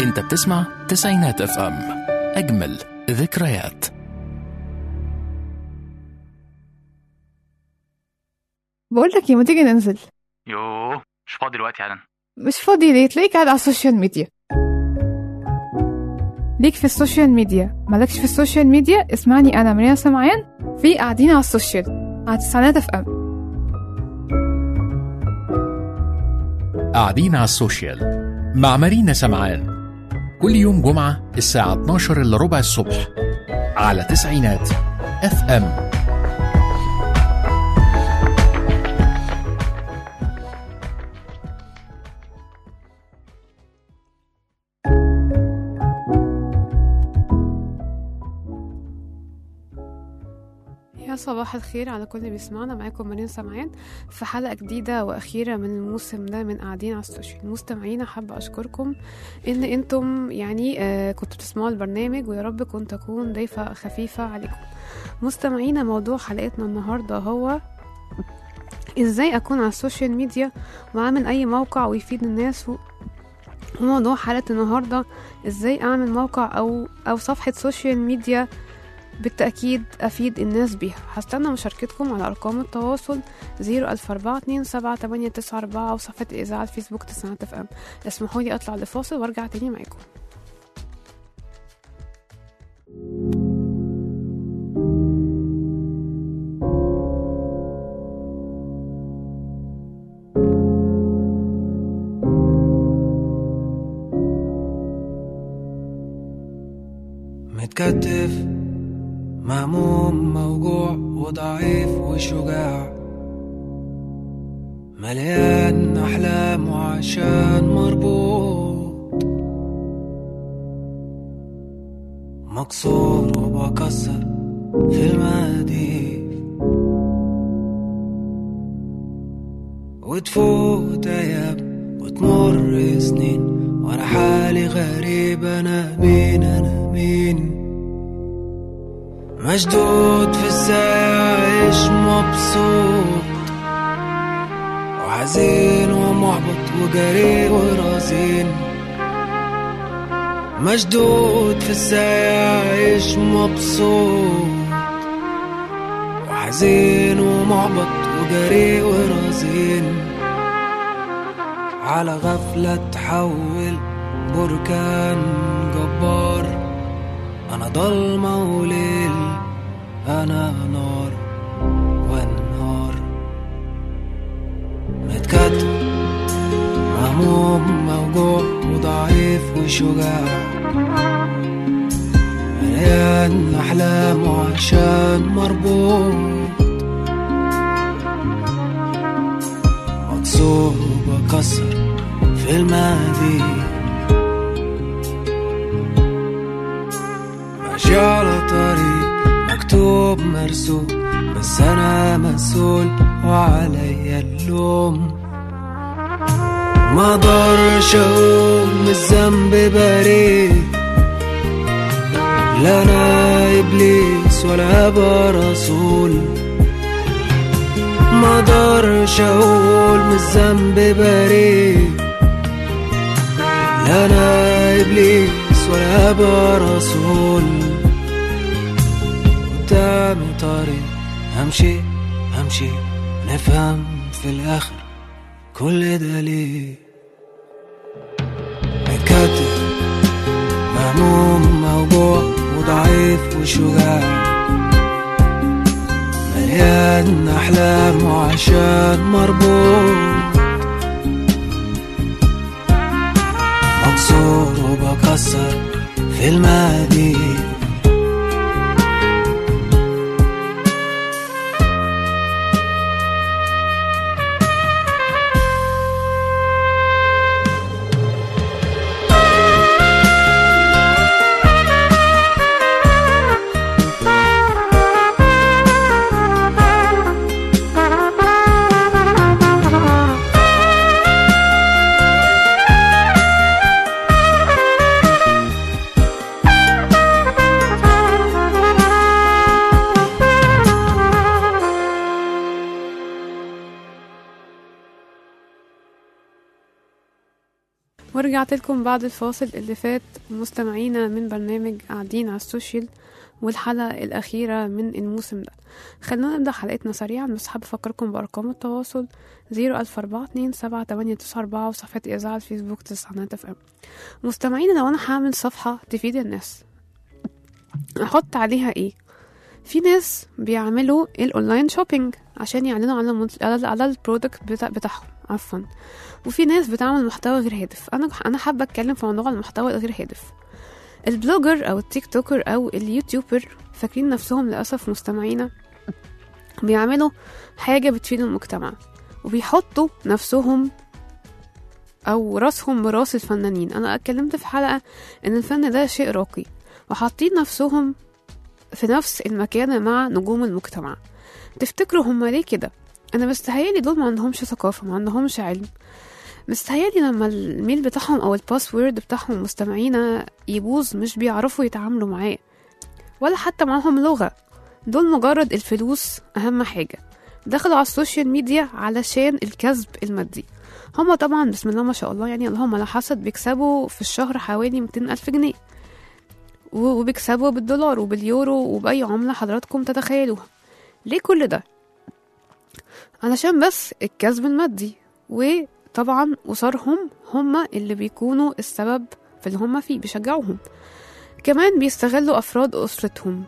انت بتسمع تسعينات اف ام اجمل ذكريات بقول لك ما تيجي ننزل يوه مش فاضي دلوقتي حالا مش فاضي ليه تلاقيك قاعد على السوشيال ميديا ليك في السوشيال ميديا مالكش في السوشيال ميديا اسمعني انا مريم سمعان في قاعدين على السوشيال على تسعينات اف ام قاعدين على السوشيال مع مارينا سمعان كل يوم جمعة الساعة 12 إلا ربع الصبح على تسعينات اف ام يا صباح الخير على كل اللي بيسمعنا معاكم مريم سمعان في حلقة جديدة وأخيرة من الموسم ده من قاعدين على السوشيال مستمعينا حابة أشكركم إن أنتم يعني آه كنتوا بتسمعوا البرنامج ويا رب كنت أكون ضيفة خفيفة عليكم مستمعينا موضوع حلقتنا النهاردة هو إزاي أكون على السوشيال ميديا وأعمل أي موقع ويفيد الناس و... وموضوع حلقة النهاردة إزاي أعمل موقع أو أو صفحة سوشيال ميديا بالتأكيد أفيد الناس بيها هستنى مشاركتكم على أرقام التواصل زيرو ألف أربعة اتنين سبعة تمانية تسعة أربعة أو صفحة الإذاعة الفيسبوك تسعة اف ام اسمحوا لي أطلع لفاصل وأرجع تاني معاكم متكتف مهموم موجوع وضعيف وشجاع مليان أحلام وعشان مربوط مكسور وبكسر في المقاديف وتفوت أيام وتمر سنين وأنا حالي غريب أنا مين أنا مين مشدود في الساعة عايش مبسوط وحزين ومحبط وجريء ورزين مشدود في الساعة عايش مبسوط وحزين ومحبط وجريء ورزين على غفلة تحول بركان جبار أنا ضلمة وليل أنا نار والنار متكتب مهموم موجوع وضعيف وشجاع مليان أحلام وعشان مربوط مكسور وبكسر في الماضي ماشي على طريق مكتوب مرسوم بس انا مسؤول وعليا اللوم ما اقدرش اقوم من الذنب بريء لا انا ابليس ولا ابقى رسول ما اقدرش اقول من الذنب بريء لا انا ابليس ولا ابقى رسول قدامي طريق همشي همشي نفهم في الاخر كل ده ليه متكتف مهموم موجوع وضعيف وشجاع مليان أحلام وعشان مربوط مكسور وبكسر في الماضي ورجعت لكم بعد الفاصل اللي فات مستمعينا من برنامج قاعدين على السوشيال والحلقة الأخيرة من الموسم ده خلونا نبدأ حلقتنا سريعا بس حابة أفكركم بأرقام التواصل زيرو ألف أربعة اتنين سبعة تمانية تسعة أربعة وصفحة إذاعة الفيسبوك تسعينات اف ام مستمعينا لو أنا هعمل صفحة تفيد الناس أحط عليها إيه في ناس بيعملوا الاونلاين شوبينج عشان يعلنوا على المنت... على, على البرودكت بتاع... بتاعهم عفوا وفي ناس بتعمل محتوى غير هادف انا انا حابه اتكلم في موضوع المحتوى الغير هادف البلوجر او التيك توكر او اليوتيوبر فاكرين نفسهم للاسف مستمعينا بيعملوا حاجه بتفيد المجتمع وبيحطوا نفسهم او راسهم براس الفنانين انا اتكلمت في حلقه ان الفن ده شيء راقي وحاطين نفسهم في نفس المكانة مع نجوم المجتمع تفتكروا هما ليه كده انا مستهيالي دول ما عندهمش ثقافة ما عندهمش علم مستهيالي لما الميل بتاعهم او الباسورد بتاعهم مستمعينا يبوظ مش بيعرفوا يتعاملوا معاه ولا حتى معاهم لغة دول مجرد الفلوس اهم حاجة دخلوا على السوشيال ميديا علشان الكسب المادي هما طبعا بسم الله ما شاء الله يعني اللهم لا حسد بيكسبوا في الشهر حوالي 200 ألف جنيه وبيكسبوا بالدولار وباليورو وبأي عملة حضراتكم تتخيلوها ليه كل ده؟ علشان بس الكسب المادي وطبعا أسرهم هما اللي بيكونوا السبب في اللي هما فيه بيشجعوهم كمان بيستغلوا أفراد أسرتهم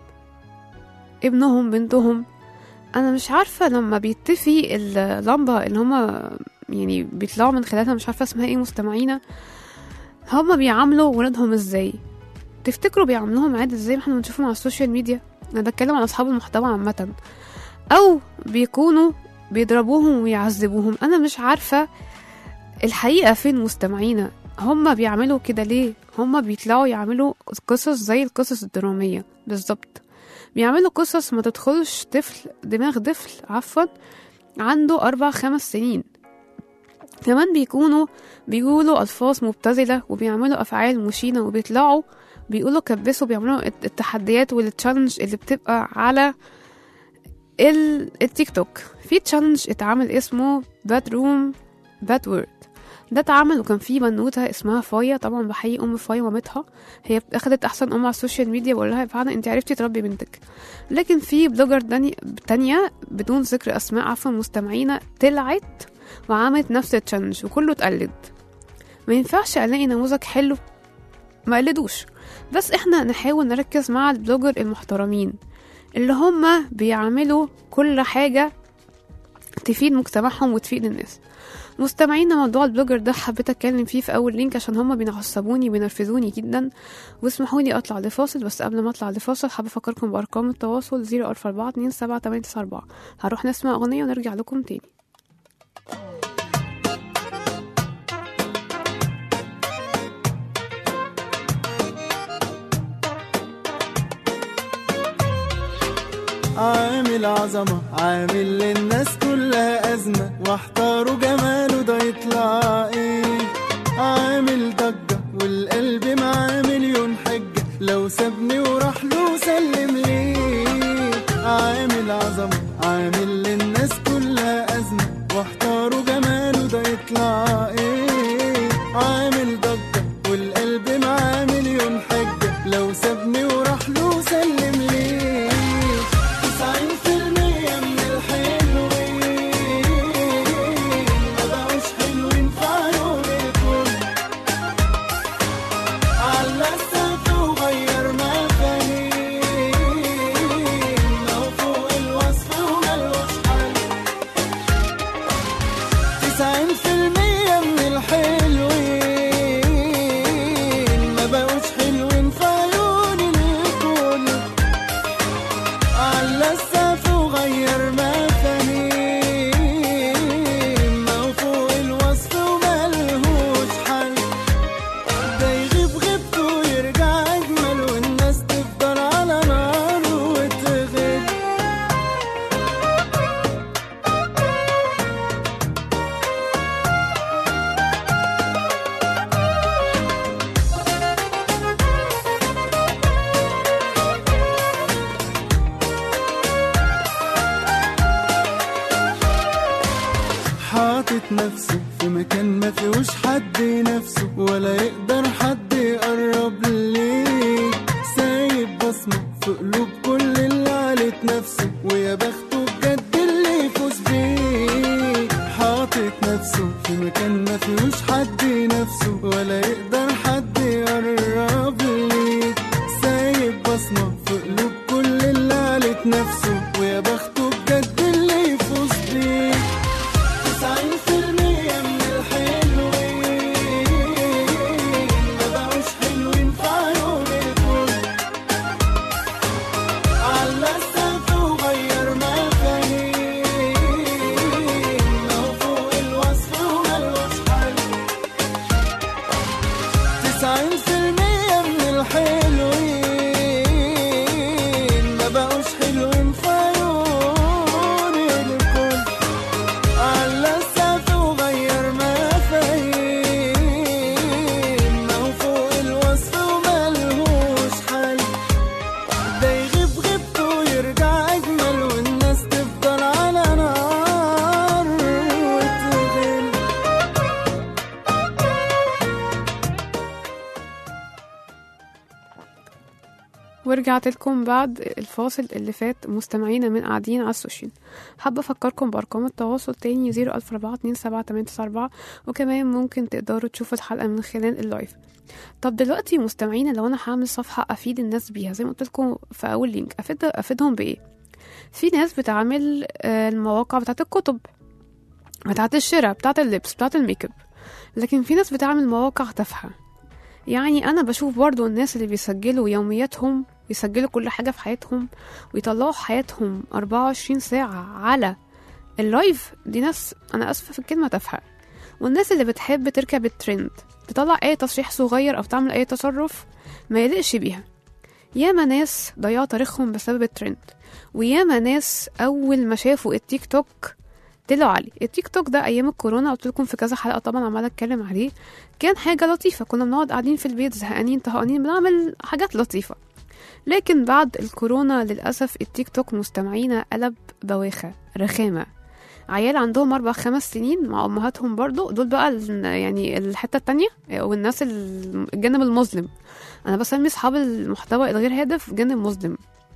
ابنهم بنتهم أنا مش عارفة لما بيطفي اللمبة اللي هما يعني بيطلعوا من خلالها مش عارفة اسمها ايه مستمعينا هما بيعاملوا ولادهم ازاي تفتكروا بيعاملوهم عادي زي ما احنا بنشوفهم على السوشيال ميديا انا بتكلم عن اصحاب المحتوى عامه او بيكونوا بيضربوهم ويعذبوهم انا مش عارفه الحقيقه فين مستمعينا هما بيعملوا كده ليه هما بيطلعوا يعملوا قصص زي القصص الدراميه بالظبط بيعملوا قصص ما تدخلش طفل دماغ طفل عفوا عنده أربع خمس سنين كمان بيكونوا بيقولوا ألفاظ مبتذلة وبيعملوا أفعال مشينة وبيطلعوا بيقولوا كبسوا بيعملوا التحديات والتشالنج اللي بتبقى على ال- التيك توك في تشالنج اتعمل اسمه باد روم باد وورد ده اتعمل وكان في بنوتة اسمها فايا طبعا بحيي ام فايا مامتها هي اخدت احسن ام على السوشيال ميديا بقول لها فعلا انت عرفتي تربي بنتك لكن في بلوجر داني- تانية بدون ذكر اسماء عفوا مستمعينا طلعت وعملت نفس التشالنج وكله اتقلد ما ينفعش الاقي نموذج حلو ما قلدوش بس احنا نحاول نركز مع البلوجر المحترمين اللي هما بيعملوا كل حاجة تفيد مجتمعهم وتفيد الناس مستمعين موضوع البلوجر ده حبيت اتكلم فيه في اول لينك عشان هما بينعصبوني وبينرفزوني جدا واسمحوا لي اطلع لفاصل بس قبل ما اطلع لفاصل حابه افكركم بارقام التواصل 044 هروح نسمع اغنيه ونرجع لكم تاني عامل عظمة عامل للناس كلها أزمة واحتاروا جماله ده يطلع ايه عامل ضجة والقلب معاه مليون حجة لو سابني وراح له سلم ليه عامل عظمة عامل للناس كلها أزمة واحتاروا جماله ده يطلع ايه عامل ضجة والقلب معاه مليون حجة لو سابني وراح له سلم ليه تسعين في المية من الحلوين ما بقوش حلوين في عيون الكل على السقف وغير مكانين لو فوق الوصف وملوش حل تسعين في المية من الحلوين ما بقوش حلوين في عيون الكل على السقف وغير مفاهيم ما فوق الوصف وملهوش حل ده يغيب غيبته ويرجع أجمل والناس تفضل على نار وتغيب في مكان ما فيهوش حد نفسه ولا يقدر حد يقرب ليك سايب بصمة في قلوب كل اللي علت نفسه ويا بخته بجد اللي يفوز بيه حاطط نفسه في مكان ما فيهوش حد نفسه ولا يقدر حد يقرب ليك سايب بصمة في قلوب كل اللي علت نفسه ويا بخته بجد اللي يفوز بيه تسعين في المية من الحلوين ما بقوش حلوين في عيون الكل على السقف وغير مفاهيم لو فوق الوصف وملوش حل تسعين في المية من الحلوين ما بقوش حلوين في عيون الكل على السقف وغير مفاهيم لو فوق الوصف وملهوش حل ده يغيب غيبته ويرجع أجمل والناس تفضل على نار وتغل ورجعت لكم بعد الفاصل اللي فات مستمعينا من قاعدين على السوشيال حابة أفكركم بأرقام التواصل تاني زيرو ألف أربعة اتنين سبعة تمانية تسعة أربعة وكمان ممكن تقدروا تشوفوا الحلقة من خلال اللايف طب دلوقتي مستمعينا لو أنا هعمل صفحة أفيد الناس بيها زي ما قلت لكم في أول لينك أفيد أفيدهم بإيه في ناس بتعمل آه، المواقع بتاعت الكتب بتاعت الشراء بتاعت اللبس بتاعت الميك اب لكن في ناس بتعمل مواقع تافهة يعني أنا بشوف برضو الناس اللي بيسجلوا يومياتهم يسجلوا كل حاجة في حياتهم ويطلعوا حياتهم 24 ساعة على اللايف دي ناس أنا آسفة في الكلمة تافهة والناس اللي بتحب تركب الترند تطلع أي تصريح صغير أو تعمل أي تصرف ما يليقش بيها ياما ناس ضيعوا تاريخهم بسبب الترند وياما ناس أول ما شافوا التيك توك طلعوا عليه التيك توك ده أيام الكورونا قلت لكم في كذا حلقة طبعا عمالة أتكلم عليه كان حاجة لطيفة كنا بنقعد قاعدين في البيت زهقانين طهقانين بنعمل حاجات لطيفة لكن بعد الكورونا للأسف التيك توك مستمعينا قلب بواخة رخامة عيال عندهم أربع خمس سنين مع أمهاتهم برضو دول بقى ال- يعني الحتة التانية والناس ال- الجانب المظلم أنا بسمي أصحاب المحتوى الغير هادف جانب مظلم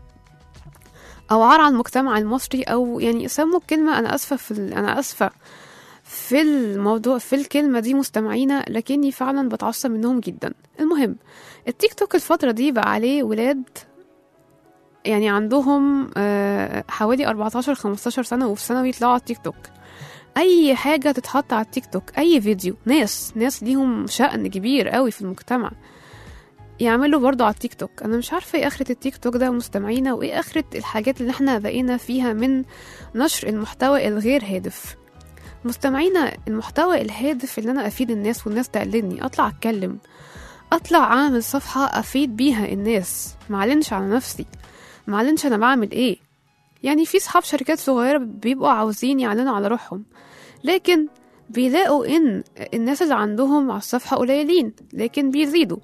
أو عار على المجتمع المصري أو يعني سموا الكلمة أنا أسفة في ال- أنا أسفة في الموضوع في الكلمة دي مستمعينا لكني فعلا بتعصب منهم جدا المهم التيك توك الفترة دي بقى عليه ولاد يعني عندهم آه، حوالي 14 15 سنة وفي ثانوي يطلعوا على التيك توك أي حاجة تتحط على التيك توك أي فيديو ناس ناس ليهم شأن كبير قوي في المجتمع يعملوا برضه على التيك توك أنا مش عارفة إيه آخرة التيك توك ده مستمعينا وإيه آخرة الحاجات اللي إحنا بقينا فيها من نشر المحتوى الغير هادف مستمعينا المحتوى الهادف اللي انا افيد الناس والناس تقلدني اطلع اتكلم اطلع اعمل صفحة افيد بيها الناس معلنش على نفسي معلنش انا بعمل ايه يعني في صحاب شركات صغيرة بيبقوا عاوزين يعلنوا على روحهم لكن بيلاقوا ان الناس اللي عندهم على الصفحة قليلين لكن بيزيدوا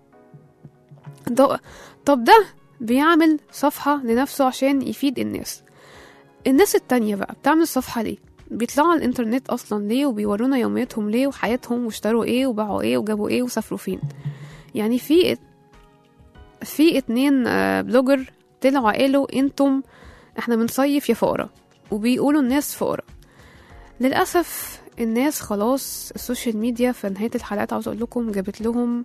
ده- طب ده بيعمل صفحة لنفسه عشان يفيد الناس الناس التانية بقى بتعمل صفحة ليه بيطلعوا على الانترنت اصلا ليه وبيورونا يومياتهم ليه وحياتهم واشتروا ايه وباعوا ايه وجابوا ايه وسافروا فين يعني في في اتنين آه، بلوجر طلعوا قالوا انتم احنا بنصيف يا فقراء وبيقولوا الناس فقراء للاسف الناس خلاص السوشيال ميديا في نهايه الحلقات عاوز اقول لكم جابت لهم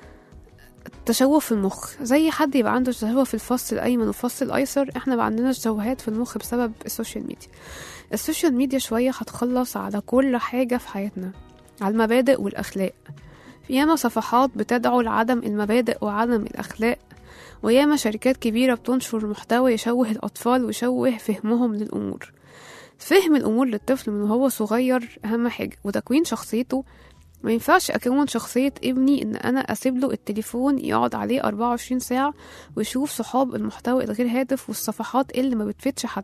تشوه في المخ زي حد يبقى عنده تشوه في الفص الايمن والفص الايسر احنا بقى عندنا تشوهات في المخ بسبب السوشيال ميديا السوشيال ميديا شوية هتخلص على كل حاجة في حياتنا على المبادئ والأخلاق ياما صفحات بتدعو لعدم المبادئ وعدم الأخلاق وياما شركات كبيرة بتنشر محتوى يشوه الأطفال ويشوه فهمهم للأمور فهم الأمور للطفل من وهو صغير أهم حاجة وتكوين شخصيته ما ينفعش أكون شخصية ابني إن أنا أسيب له التليفون يقعد عليه 24 ساعة ويشوف صحاب المحتوى الغير هادف والصفحات اللي ما بتفيدش حد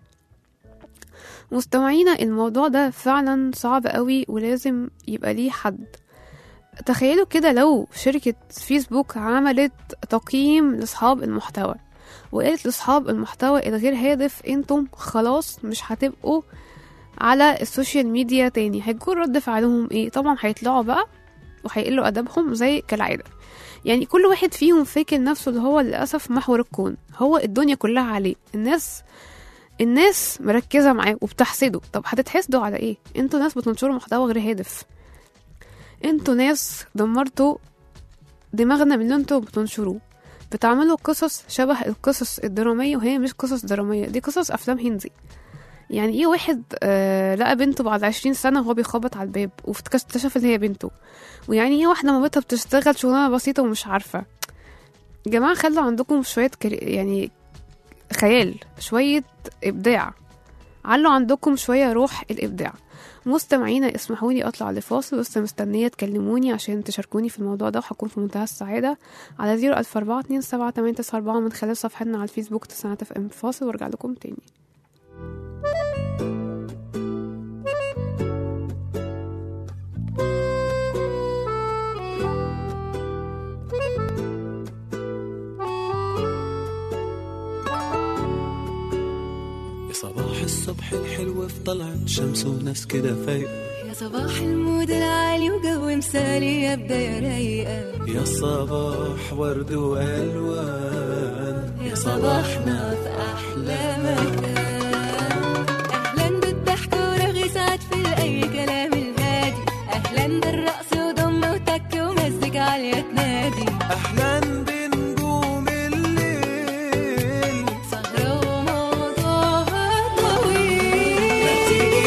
مستمعينا الموضوع ده فعلا صعب قوي ولازم يبقى ليه حد تخيلوا كده لو شركة فيسبوك عملت تقييم لأصحاب المحتوى وقالت لأصحاب المحتوى الغير هادف انتم خلاص مش هتبقوا على السوشيال ميديا تاني هيكون رد فعلهم ايه طبعا هيطلعوا بقى وهيقلوا ادبهم زي كالعاده يعني كل واحد فيهم فاكر نفسه اللي هو للاسف محور الكون هو الدنيا كلها عليه الناس الناس مركزه معاه وبتحسده طب هتتحسدوا على ايه انتوا ناس بتنشروا محتوى غير هادف انتوا ناس دمرتوا دماغنا من اللي انتوا بتنشروه بتعملوا قصص شبه القصص الدرامية وهي مش قصص درامية دي قصص أفلام هندي يعني ايه واحد آه لقى بنته بعد عشرين سنة وهو بيخبط على الباب واكتشف ان هي بنته ويعني ايه واحدة مامتها بتشتغل شغلانة بسيطة ومش عارفة جماعة خلوا عندكم شوية كري... يعني خيال شوية إبداع علوا عندكم شوية روح الإبداع مستمعينا اسمحوا لي أطلع لفاصل بس مستنية تكلموني عشان تشاركوني في الموضوع ده وهكون في منتهى السعادة على زيرو ألف أربعة اتنين سبعة تمانية تسعة أربعة من خلال صفحتنا على الفيسبوك تسعة اف ام فاصل وارجع لكم تاني يا صباح الصبح الحلو في طلعت شمس وناس كده فايقة يا صباح المود العالي وجو مثالي يا بداية رايقة يا صباح ورد وألوان يا صباحنا في أحلى مكان أهلا بالضحك ورغي سعد في أي كلام الهادي أهلا بالرقص وضم وتك ومزج عالية تنادي أحلى بنجوم الليل سهرة وموضوعها طويل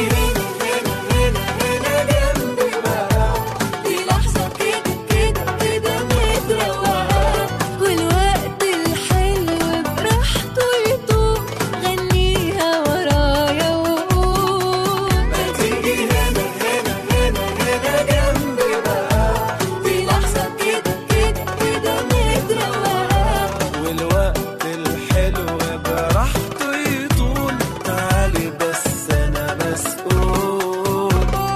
دي لحظة كده كده كده متروقة والوقت الحلو براحته يطوق غنيها ورايا وقول ما تيجي هنا هنا هنا هنا جنبي بقى دي لحظة كده كده كده متروقة والوقت الحلو براحته يطول تعالي بس أنا مسؤول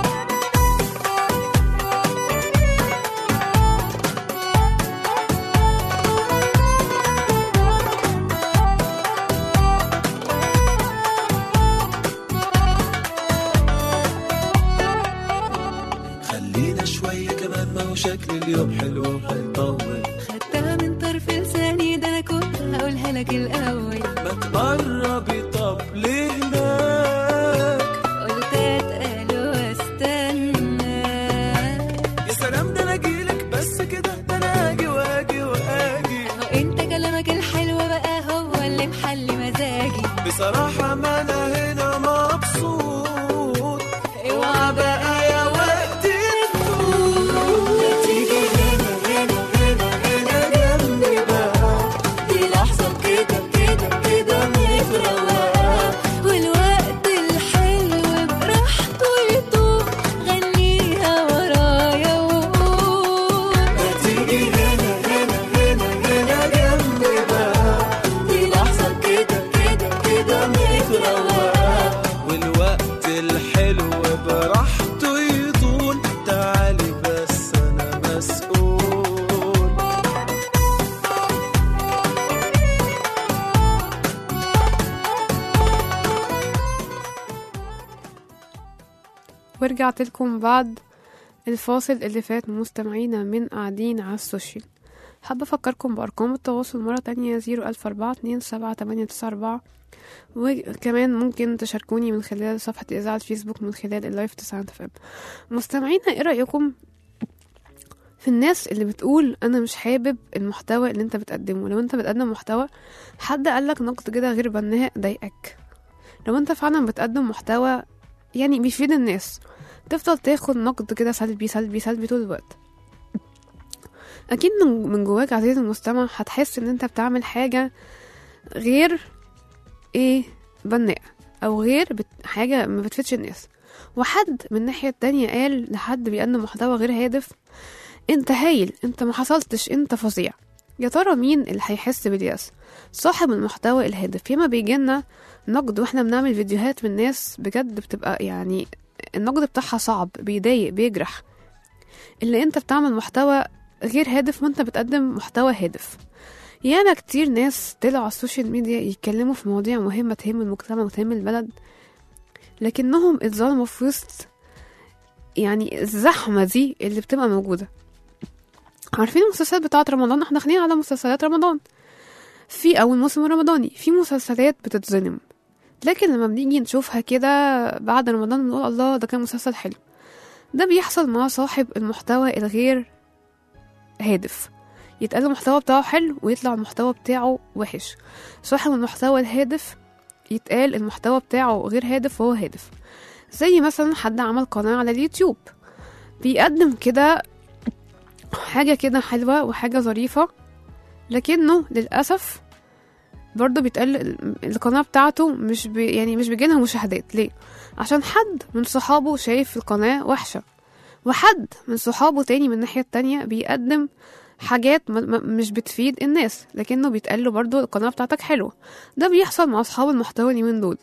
خلينا شوية كمان ما هو شكل اليوم حلو وهيطول خدتها من طرف لساني ده انا كنت هقولها لك الاول ما تقربي طب لهناك قلت اتقل واستنى يا سلام ده انا اجيلك بس كده ده انا اجي واجي واجي هو انت كلامك الحلو بقى هو اللي محلي مزاجي بصراحة ما انا هنا مبسوط اوعى بقى يا وقت تفوت تيجي هنا هنا هنا هنا جنبي بقى دي لحظة كده كده كده متروقة والوقت الحلو براحته يطوق غنيها ورايا وقول ما تيجي هنا هنا هنا هنا جنبي بقى دي لحظة كده كده كده متروقة والوقت الحلو براحته يطول تعالي بس انا مسؤول ورجعت لكم بعد الفاصل اللي فات مستمعينا من قاعدين على السوشيال حابة أفكركم بأرقام التواصل مرة تانية زيرو ألف أربعة اتنين سبعة تمانية تسعة أربعة وكمان ممكن تشاركوني من خلال صفحة إذاعة الفيسبوك من خلال اللايف تسعة اف ام مستمعينا ايه رأيكم في الناس اللي بتقول أنا مش حابب المحتوى اللي انت بتقدمه لو انت بتقدم محتوى حد قالك نقد كده غير بناء ضايقك لو انت فعلا بتقدم محتوى يعني بيفيد الناس تفضل تاخد نقد كده سلبي سلبي سلبي طول الوقت اكيد من من جواك عزيزي المستمع هتحس ان انت بتعمل حاجه غير ايه بناء او غير بت... حاجه ما بتفيدش الناس وحد من الناحيه التانية قال لحد بيقدم محتوى غير هادف انت هايل انت ما حصلتش انت فظيع يا ترى مين اللي هيحس بالياس صاحب المحتوى الهادف ياما بيجيلنا نقد واحنا بنعمل فيديوهات من ناس بجد بتبقى يعني النقد بتاعها صعب بيضايق بيجرح اللي انت بتعمل محتوى غير هادف وانت بتقدم محتوى هادف ياما كتير ناس طلعوا على السوشيال ميديا يتكلموا في مواضيع مهمة تهم المجتمع وتهم البلد لكنهم اتظلموا في وسط يعني الزحمة دي اللي بتبقى موجودة عارفين المسلسلات بتاعت رمضان احنا داخلين على مسلسلات رمضان في أول موسم رمضاني في مسلسلات بتتظلم لكن لما بنيجي نشوفها كده بعد رمضان بنقول الله ده كان مسلسل حلو ده بيحصل مع صاحب المحتوى الغير هادف يتقال المحتوى بتاعه حلو ويطلع المحتوى بتاعه وحش صاحب المحتوى الهادف يتقال المحتوى بتاعه غير هادف وهو هادف زي مثلا حد عمل قناة على اليوتيوب بيقدم كده حاجة كده حلوة وحاجة ظريفة لكنه للأسف برضه بيتقال ال- القناة بتاعته مش بي يعني مش بيجيلها مشاهدات ليه؟ عشان حد من صحابه شايف القناة وحشة وحد من صحابه تاني من الناحية التانية بيقدم حاجات م- م- مش بتفيد الناس لكنه بيتقال له برضه القناة بتاعتك حلوة ده بيحصل مع أصحاب المحتوى اليومين دول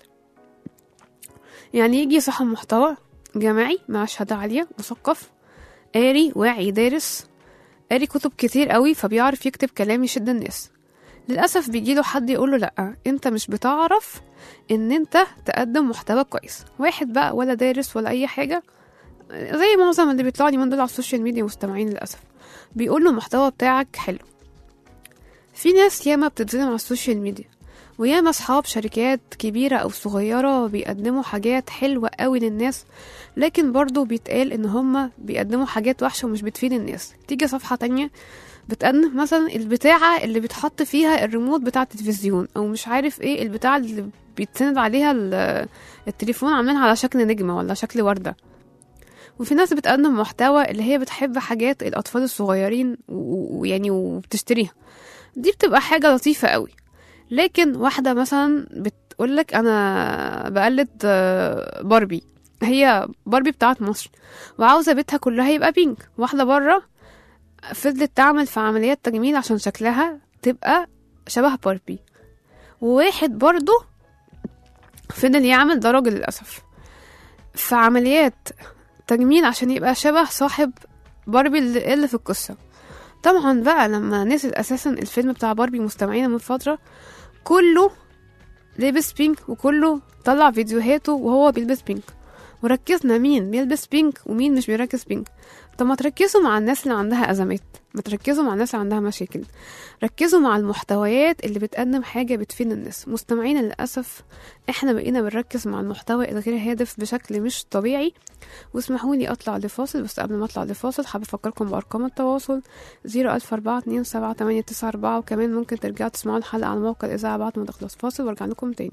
يعني يجي صاحب محتوى جامعي مع شهادة عالية مثقف قاري واعي دارس قاري كتب كتير قوي فبيعرف يكتب كلام يشد الناس للأسف بيجيله حد يقوله لأ انت مش بتعرف ان انت تقدم محتوى كويس واحد بقى ولا دارس ولا اي حاجة زي معظم اللي بيطلعوا لي من دول على السوشيال ميديا مستمعين للأسف بيقول له المحتوى بتاعك حلو في ناس ياما بتتظلم على السوشيال ميديا وياما اصحاب شركات كبيرة او صغيرة بيقدموا حاجات حلوة قوي للناس لكن برضو بيتقال ان هما بيقدموا حاجات وحشة ومش بتفيد الناس تيجي صفحة تانية بتقدم مثلا البتاعة اللي بتحط فيها الريموت بتاع التلفزيون او مش عارف ايه البتاعة اللي بيتسند عليها ال- التليفون عاملينها على شكل نجمة ولا شكل وردة وفي ناس بتقدم محتوى اللي هي بتحب حاجات الأطفال الصغيرين و- ويعني وبتشتريها دي بتبقى حاجة لطيفة قوي لكن واحدة مثلا بتقولك أنا بقلد آه، باربي هي باربي بتاعت مصر وعاوزة بيتها كلها يبقى بينك واحدة بره فضلت تعمل في عمليات تجميل عشان شكلها تبقى شبه باربي وواحد برضه فضل يعمل ده راجل للأسف في عمليات تجميل عشان يبقى شبه صاحب باربي اللي اللي في القصة طبعا بقى لما نزل أساسا الفيلم بتاع باربي مستمعين من فترة كله لبس بينك وكله طلع فيديوهاته وهو بيلبس بينك وركزنا مين بيلبس بينك ومين مش بيركز بينك طب ما تركزوا مع الناس اللي عندها أزمات ما تركزوا مع الناس اللي عندها مشاكل ركزوا مع المحتويات اللي بتقدم حاجة بتفيد الناس مستمعين للأسف احنا بقينا بنركز مع المحتوى الغير هادف بشكل مش طبيعي واسمحوا لي اطلع لفاصل بس قبل ما اطلع لفاصل حابة افكركم بارقام التواصل 004278994 وكمان ممكن ترجعوا تسمعوا الحلقة على موقع الاذاعة بعد ما تخلص فاصل وارجع لكم تاني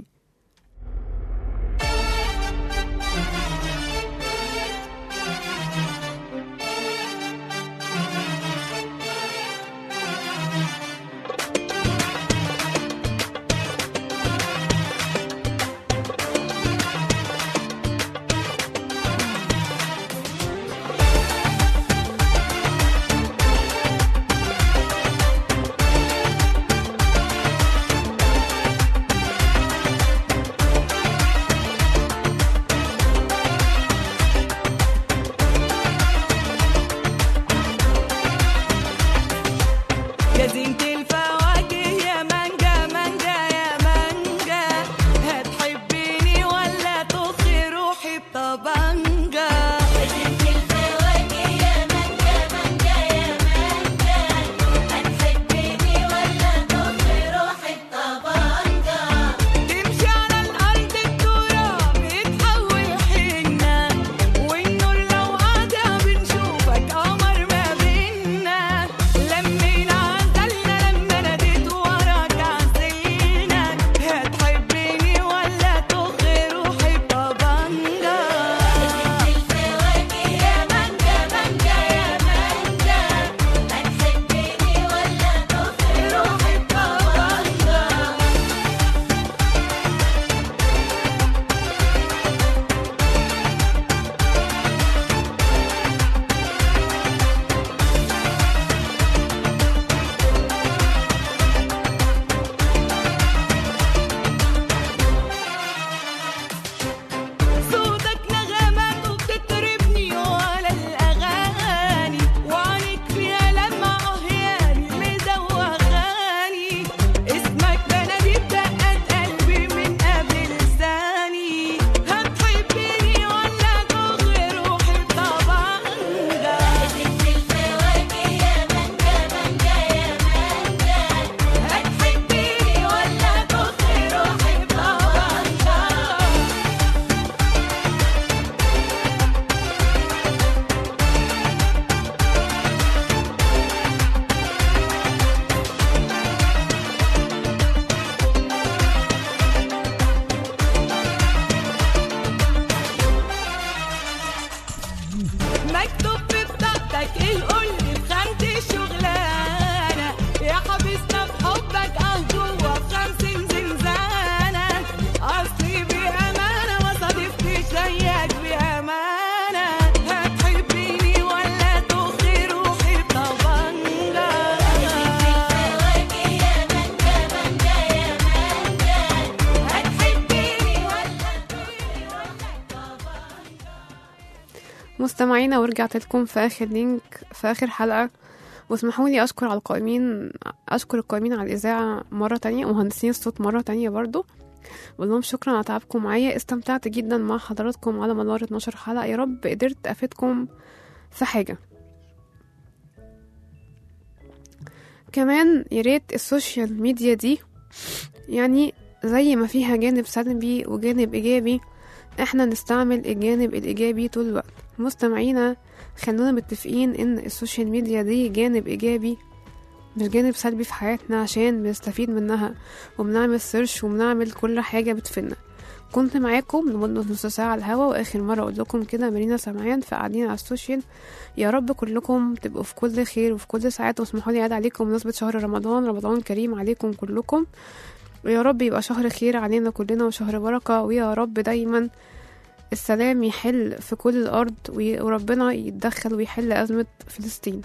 حياتك القول في خانة الشغلانة يا حبيسنا في حبك اه جوا في خمسين زنزانة أصلي بأمانة ما صادفتش زيك بأمانة هتحبيني ولا تخي روحي بطبنجة هتحبيني ولا مستمعينا ورجعت لكم في اخر لينك في اخر حلقه واسمحوا لي اشكر على القائمين اشكر القائمين على الاذاعه مره تانية ومهندسين الصوت مره تانية برضو بقول لهم شكرا على تعبكم معايا استمتعت جدا مع حضراتكم على مدار 12 حلقه يا رب قدرت افيدكم في حاجه كمان يا ريت السوشيال ميديا دي يعني زي ما فيها جانب سلبي وجانب ايجابي احنا نستعمل الجانب الايجابي طول الوقت مستمعينا خلونا متفقين ان السوشيال ميديا دي جانب ايجابي مش جانب سلبي في حياتنا عشان بنستفيد منها وبنعمل سيرش وبنعمل كل حاجة بتفيدنا كنت معاكم لمدة نص ساعة على الهوا وآخر مرة أقول لكم كده مارينا سمعان في قاعدين على السوشيال يا رب كلكم تبقوا في كل خير وفي كل سعادة واسمحوا لي أعد عليكم بمناسبة شهر رمضان رمضان كريم عليكم كلكم ويا رب يبقى شهر خير علينا كلنا وشهر بركة ويا رب دايما السلام يحل في كل الأرض وي- وربنا يتدخل ويحل أزمة فلسطين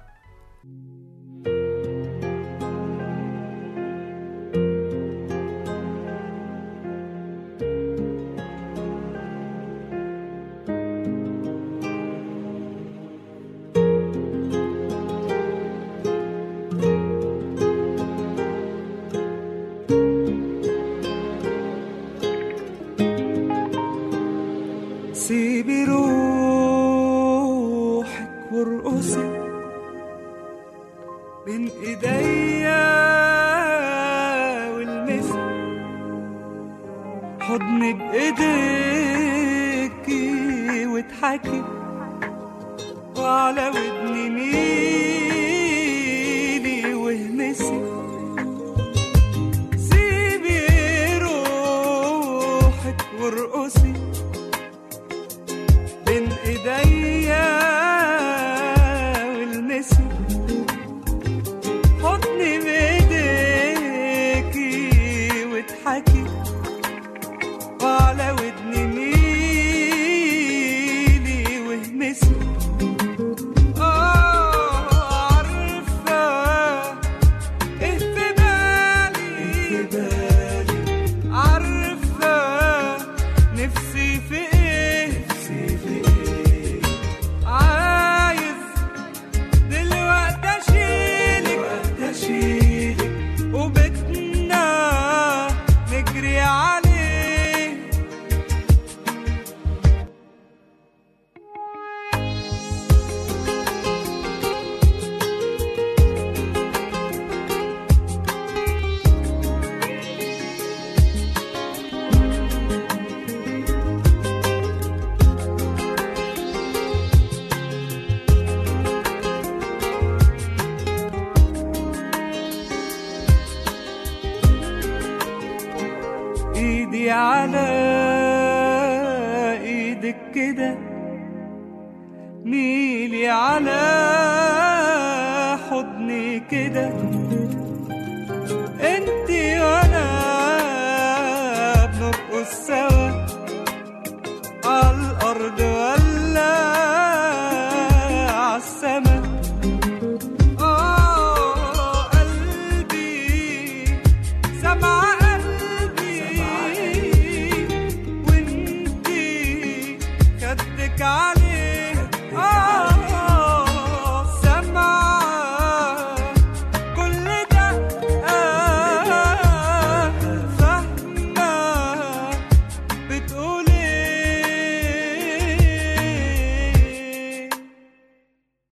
سيبي روحك وارقصي بين ايديا والمسك حضني بايديكي واضحكي وعلى ودني ميلي واهمسي سيبي روحك وارقصي بين ايديا والمسي حضني بايديكي واضحكي وعلى ودني ميلي واهمسي آه، عارفة إيه في بالي عارفة نفسي في ايه عايز دلوقتي اشيلك وبيتنا نجري عليه ايدي على ايدك كده ميلي على حضني كده